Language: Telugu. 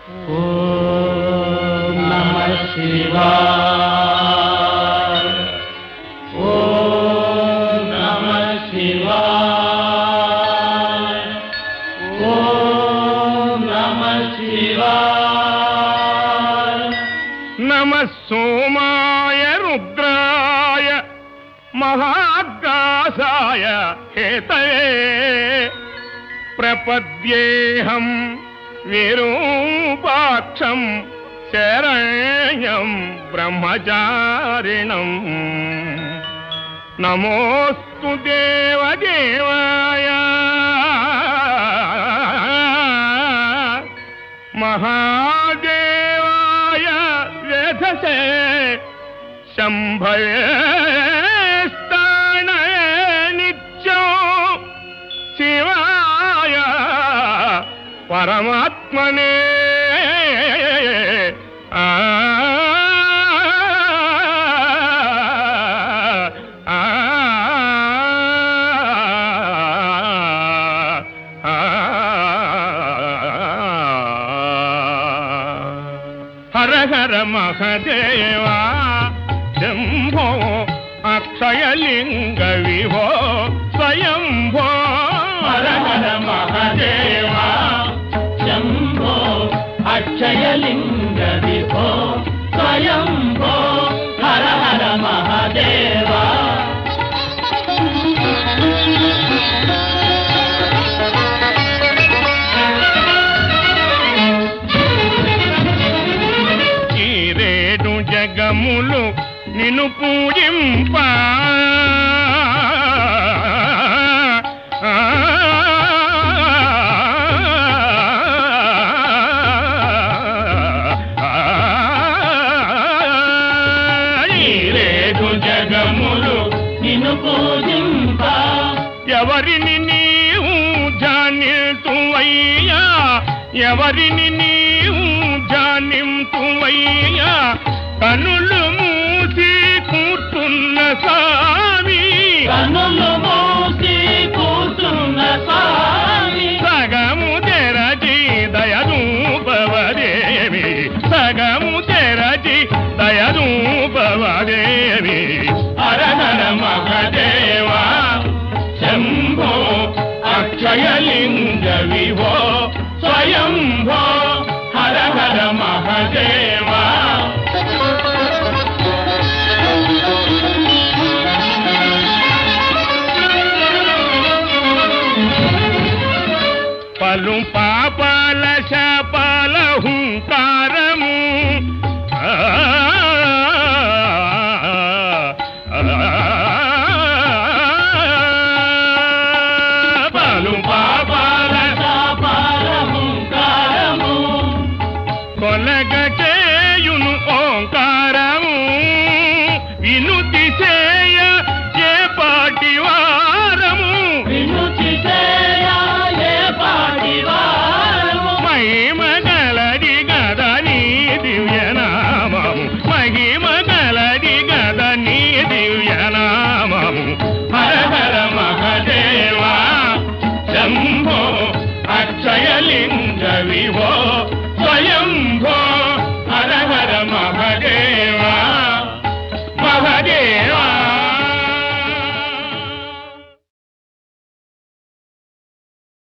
ఓం నమ శివాయ ఓం నమ శివాయ ఓం నమ శివాయ నమ సోమాయ రుద్రాయ మహాకాశాయ హేతయే ప్రపద్యేహం విరూపాక్షం శరణ్యం బ్రహ్మచారిణం నమోస్తు దేవదేవాయ మహాదేవాయ వేధసే శంభయే స్థానయే నిత్యం శివాయ పరమాత్మనే ఆ ఆ హర హర మహదేవా శంభో అక్షయలింగ విభో స్వయంభో హర హర మహదేవా శంభో అక్షయలింగ విభో స్వయంభో హర హర మహదేవా ఈ రేడు జగములు నిన్ను పూజింప ఈ రేడు జగములు నిన్ను పూజింప ఎవరిని నీవు జానితువయ్యా ఎవరిని నీవు జానింతువయ్యా కనులు మూసి కూర్చున్న స్వామి కన్నులు మూసి కూర్చున్న స్వామి సగము తెరచి దయదూపవదేవి సగము తెరచి దయదూపవదేవి హర హర మహదేవా శంభో అక్షయలింగ విభో స్వయంభో హర హర మహదేవ